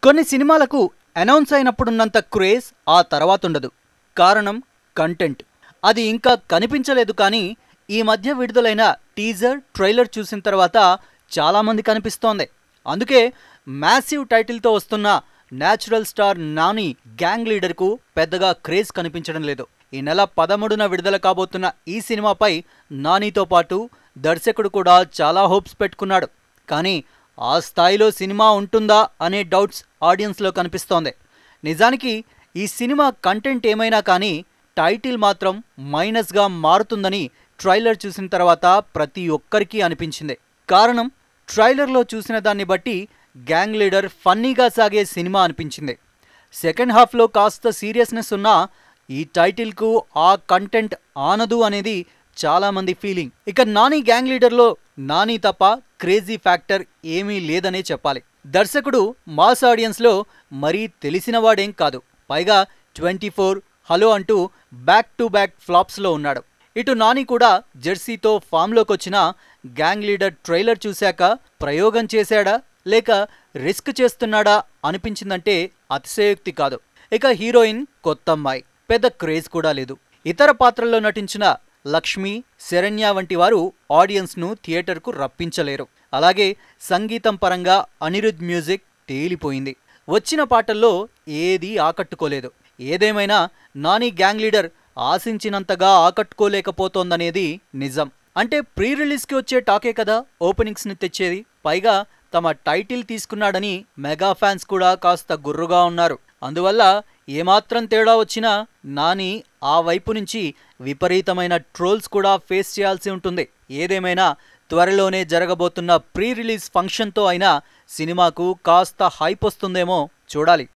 కొన్ని సినిమాలకు announce అయినప్పుడున్నంత craze ఆ తర్వాత ఉండదు కారణం కంటెంట్ అది ఇంకా కనిపించలేదు కానీ ఈ మధ్య విడుదలైన టీజర్ ట్రైలర్ చూసిన తర్వాత చాలామంది కనిపిస్తోంది అందుకే మ్యాసివ్ టైటిల్తో వస్తున్న న్యాచురల్ స్టార్ నాని గ్యాంగ్ లీడర్కు పెద్దగా క్రేజ్ కనిపించడం లేదు ఈ నెల పదమూడున విడుదల కాబోతున్న ఈ సినిమాపై నానితో పాటు దర్శకుడు కూడా చాలా హోప్స్ పెట్టుకున్నాడు కానీ ఆ స్థాయిలో సినిమా ఉంటుందా అనే డౌట్స్ ఆడియన్స్లో కనిపిస్తోంది నిజానికి ఈ సినిమా కంటెంట్ ఏమైనా కానీ టైటిల్ మాత్రం మైనస్గా మారుతుందని ట్రైలర్ చూసిన తర్వాత ప్రతి ఒక్కరికి అనిపించింది కారణం ట్రైలర్లో చూసిన దాన్ని బట్టి గ్యాంగ్ లీడర్ ఫన్నీగా సాగే సినిమా అనిపించింది సెకండ్ హాఫ్లో కాస్త సీరియస్నెస్ ఉన్నా ఈ టైటిల్కు ఆ కంటెంట్ ఆనదు అనేది చాలామంది ఫీలింగ్ ఇక నాని గ్యాంగ్ లీడర్లో నాని తప్ప క్రేజీ ఫ్యాక్టర్ ఏమీ లేదనే చెప్పాలి దర్శకుడు మాస్ ఆడియన్స్లో మరీ తెలిసినవాడేం కాదు పైగా ట్వంటీ ఫోర్ హలో అంటూ బ్యాక్ టు బ్యాక్ ఫ్లాప్స్లో ఉన్నాడు ఇటు నాని కూడా జెర్సీతో ఫామ్లోకి వచ్చిన గ్యాంగ్ లీడర్ ట్రైలర్ చూశాక ప్రయోగం చేశాడా లేక రిస్క్ చేస్తున్నాడా అనిపించిందంటే అతిశయోక్తి కాదు ఇక హీరోయిన్ కొత్తమ్మాయి పెద్ద క్రేజ్ కూడా లేదు ఇతర పాత్రల్లో నటించిన లక్ష్మి శరణ్య వంటి వారు ఆడియన్స్ను థియేటర్కు రప్పించలేరు అలాగే సంగీతం పరంగా అనిరుద్ మ్యూజిక్ తేలిపోయింది వచ్చిన పాటల్లో ఏదీ ఆకట్టుకోలేదు ఏదేమైనా నాని గ్యాంగ్ లీడర్ ఆశించినంతగా ఆకట్టుకోలేకపోతోందనేది నిజం అంటే ప్రీ రిలీజ్కి వచ్చే టాకే కదా ఓపెనింగ్స్ని తెచ్చేది పైగా తమ టైటిల్ తీసుకున్నాడని మెగా ఫ్యాన్స్ కూడా కాస్త గుర్రుగా ఉన్నారు అందువల్ల ఏమాత్రం తేడా వచ్చినా నాని ఆ వైపు నుంచి విపరీతమైన ట్రోల్స్ కూడా ఫేస్ చేయాల్సి ఉంటుంది ఏదేమైనా త్వరలోనే జరగబోతున్న ప్రీ రిలీజ్ ఫంక్షన్తో అయినా సినిమాకు కాస్త హైప్ వస్తుందేమో చూడాలి